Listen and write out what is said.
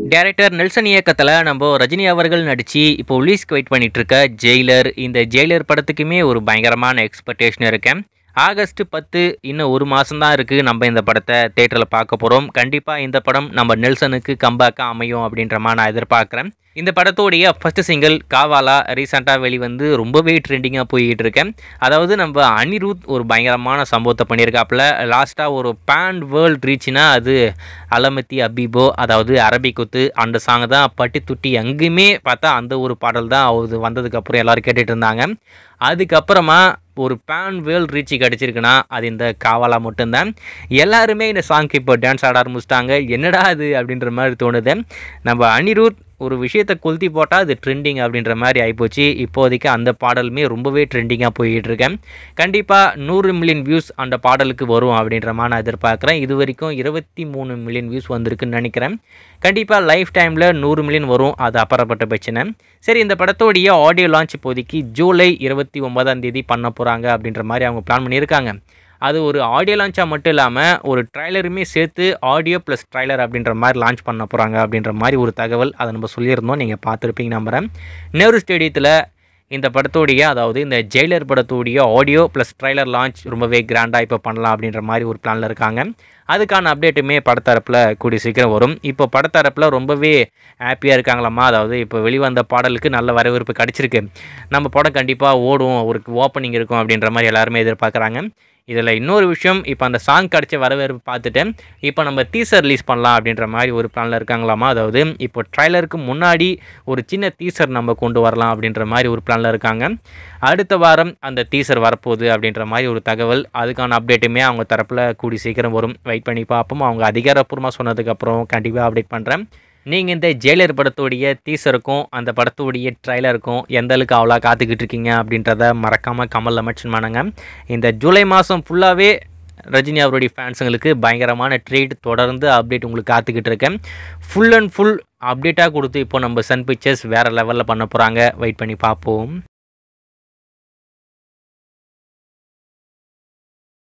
director Nelson இயக்கத்தில் நம்ம ரஜினி அவர்கள் நடித்து இப்போ ரிலீஸ்க்கு வெயிட் பண்ணிட்டு இருக்க ஜெயிலர் இந்த ஜெயிலர் படத்துக்குமே ஒரு பயங்கரமான எக்ஸ்பெக்டேஷன் இருக்கேன் ஆகஸ்ட் பத்து இன்னும் ஒரு மாதம் தான் இருக்குது நம்ம இந்த படத்தை தேட்டரில் பார்க்க போகிறோம் கண்டிப்பாக இந்த படம் நம்ம நெல்சனுக்கு கம்பேக்காக அமையும் அப்படின்ற மாதிரி நான் எதிர்பார்க்குறேன் இந்த படத்தோடைய ஃபர்ஸ்ட் சிங்கிள் காவாலா ரீசெண்டாக வெளிவந்து ரொம்பவே ட்ரெண்டிங்காக போய்கிட்டு இருக்கேன் அதாவது நம்ம அனிருத் ஒரு பயங்கரமான சம்பவத்தை பண்ணியிருக்காப்புல லாஸ்ட்டாக ஒரு பேன் வேர்ல்ட் ரீச்னா அது அலமத்தி அபீபோ அதாவது அரபிக்குத்து அந்த சாங் தான் பட்டி துட்டி எங்கேயுமே பார்த்தா அந்த ஒரு பாடல் தான் அது வந்ததுக்கப்புறம் எல்லோரும் கேட்டுட்டு இருந்தாங்க அதுக்கப்புறமா ஒரு பேன் வேர்ல்ட் ரீச் கிடச்சிருக்குன்னா அது இந்த காவாலா மட்டும்தான் எல்லாருமே இந்த சாங்க்கு இப்போ டான்ஸ் ஆட ஆரம்பிச்சிட்டாங்க என்னடா அது அப்படின்ற மாதிரி தோணுது நம்ம அனிருத் ஒரு விஷயத்தை கொளுத்தி போட்டால் அது ட்ரெண்டிங் அப்படின்ற மாதிரி ஆகிப்போச்சு இப்போதைக்கு அந்த பாடலுமே ரொம்பவே ட்ரெண்டிங்காக போய்கிட்டு இருக்கேன் கண்டிப்பாக நூறு மில்லியன் வியூஸ் அந்த பாடலுக்கு வரும் அப்படின்ற மாதிரி நான் எதிர்பார்க்குறேன் இது வரைக்கும் இருபத்தி மூணு மில்லியன் வியூஸ் வந்திருக்குன்னு நினைக்கிறேன் கண்டிப்பாக லைஃப் டைமில் நூறு மில்லியன் வரும் அது அப்புறப்பட்ட பிரச்சனை சரி இந்த படத்தோடைய ஆடியோ லான்ச் இப்போதைக்கு ஜூலை இருபத்தி ஒன்பதாம் தேதி பண்ண போகிறாங்க அப்படின்ற மாதிரி அவங்க பிளான் பண்ணியிருக்காங்க அது ஒரு ஆடியோ லான்ச்சாக மட்டும் இல்லாமல் ஒரு ட்ரைலருமே சேர்த்து ஆடியோ ப்ளஸ் ட்ரைலர் அப்படின்ற மாதிரி லான்ச் பண்ண போகிறாங்க அப்படின்ற மாதிரி ஒரு தகவல் அதை நம்ம சொல்லியிருந்தோம் நீங்கள் பார்த்துருப்பீங்க நம்புகிறேன் நேரு ஸ்டேடியத்தில் இந்த படத்தோடைய அதாவது இந்த ஜெயிலர் படத்தோடைய ஆடியோ ப்ளஸ் ட்ரைலர் லான்ச் ரொம்பவே கிராண்டாக இப்போ பண்ணலாம் அப்படின்ற மாதிரி ஒரு பிளானில் இருக்காங்க அதுக்கான அப்டேட்டுமே படத்தரப்பில் கூடி சீக்கிரம் வரும் இப்போ படத்தரப்பில் ரொம்பவே ஹாப்பியாக இருக்காங்களாம்மா அதாவது இப்போ வெளிவந்த பாடலுக்கு நல்ல வரவேற்பு கிடச்சிருக்கு நம்ம படம் கண்டிப்பாக ஓடும் ஒரு ஓப்பனிங் இருக்கும் அப்படின்ற மாதிரி எல்லாருமே எதிர்பார்க்குறாங்க இதில் இன்னொரு விஷயம் இப்போ அந்த சாங் கிடச்ச வரவேற்பு பார்த்துட்டு இப்போ நம்ம டீசர் ரிலீஸ் பண்ணலாம் அப்படின்ற மாதிரி ஒரு பிளானில் இருக்காங்களாமா அதாவது இப்போ ட்ரைலருக்கு முன்னாடி ஒரு சின்ன டீசர் நம்ம கொண்டு வரலாம் அப்படின்ற மாதிரி ஒரு பிளானில் இருக்காங்க அடுத்த வாரம் அந்த டீசர் வரப்போகுது அப்படின்ற மாதிரி ஒரு தகவல் அதுக்கான அப்டேட்டுமே அவங்க தரப்பில் கூடி சீக்கிரம் வரும் வெயிட் பண்ணி பார்ப்போம் அவங்க அதிகாரப்பூர்வமாக சொன்னதுக்கப்புறம் கண்டிப்பாக அப்டேட் பண்ணுறேன் நீங்கள் இந்த ஜெயிலர் படத்துடைய டீசருக்கும் அந்த படத்துடைய ட்ரைலருக்கும் எந்த அளவுக்கு அவ்வளோ காத்துக்கிட்டு இருக்கீங்க அப்படின்றத மறக்காமல் கமலில் மென்ஷன் பண்ணுங்க இந்த ஜூலை மாதம் ஃபுல்லாகவே ரஜினி அவருடைய ஃபேன்ஸுங்களுக்கு பயங்கரமான ட்ரீட் தொடர்ந்து அப்டேட் உங்களுக்கு காத்துக்கிட்டு இருக்கேன் ஃபுல் அண்ட் ஃபுல் அப்டேட்டாக கொடுத்து இப்போ நம்ம சன் பிக்சர்ஸ் வேறு லெவலில் பண்ண போகிறாங்க வெயிட் பண்ணி பார்ப்போம்